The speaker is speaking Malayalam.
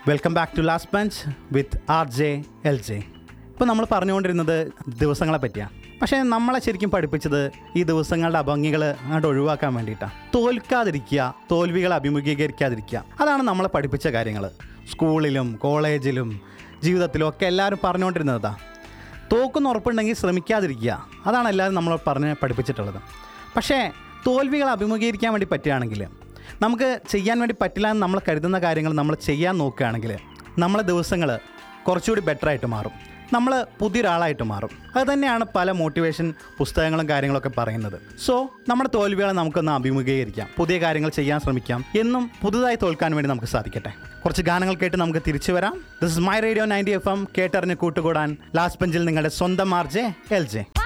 welcome back to last bench with R J L J ഇപ്പോൾ നമ്മൾ പറഞ്ഞുകൊണ്ടിരുന്നത് ദിവസങ്ങളെ പറ്റിയാണ് പക്ഷേ നമ്മളെ ശരിക്കും പഠിപ്പിച്ചത് ഈ ദിവസങ്ങളുടെ അഭംഗികൾ അങ്ങോട്ട് ഒഴിവാക്കാൻ വേണ്ടിയിട്ടാണ് തോൽക്കാതിരിക്കുക തോൽവികളെ അഭിമുഖീകരിക്കാതിരിക്കുക അതാണ് നമ്മളെ പഠിപ്പിച്ച കാര്യങ്ങൾ സ്കൂളിലും കോളേജിലും ജീവിതത്തിലും ഒക്കെ എല്ലാവരും പറഞ്ഞുകൊണ്ടിരുന്നതാ തോക്കുന്ന ഉറപ്പുണ്ടെങ്കിൽ ശ്രമിക്കാതിരിക്കുക അതാണ് എല്ലാവരും നമ്മൾ പറഞ്ഞ് പഠിപ്പിച്ചിട്ടുള്ളത് പക്ഷേ തോൽവികൾ അഭിമുഖീകരിക്കാൻ വേണ്ടി പറ്റുകയാണെങ്കിൽ നമുക്ക് ചെയ്യാൻ വേണ്ടി പറ്റില്ല എന്ന് നമ്മൾ കരുതുന്ന കാര്യങ്ങൾ നമ്മൾ ചെയ്യാൻ നോക്കുകയാണെങ്കിൽ നമ്മളെ ദിവസങ്ങൾ കുറച്ചുകൂടി ബെറ്റർ ആയിട്ട് മാറും നമ്മൾ പുതിയൊരാളായിട്ട് മാറും അത് തന്നെയാണ് പല മോട്ടിവേഷൻ പുസ്തകങ്ങളും കാര്യങ്ങളൊക്കെ പറയുന്നത് സോ നമ്മുടെ തോൽവികളെ നമുക്കൊന്ന് അഭിമുഖീകരിക്കാം പുതിയ കാര്യങ്ങൾ ചെയ്യാൻ ശ്രമിക്കാം എന്നും പുതുതായി തോൽക്കാൻ വേണ്ടി നമുക്ക് സാധിക്കട്ടെ കുറച്ച് ഗാനങ്ങൾ കേട്ട് നമുക്ക് തിരിച്ചു വരാം this is my radio ninety F M കേട്ടറിഞ്ഞ് കൂട്ടുകൂടാൻ ലാസ്റ്റ് ബെഞ്ചിൽ നിങ്ങളുടെ സ്വന്തം ആർജെ എൽ ജെ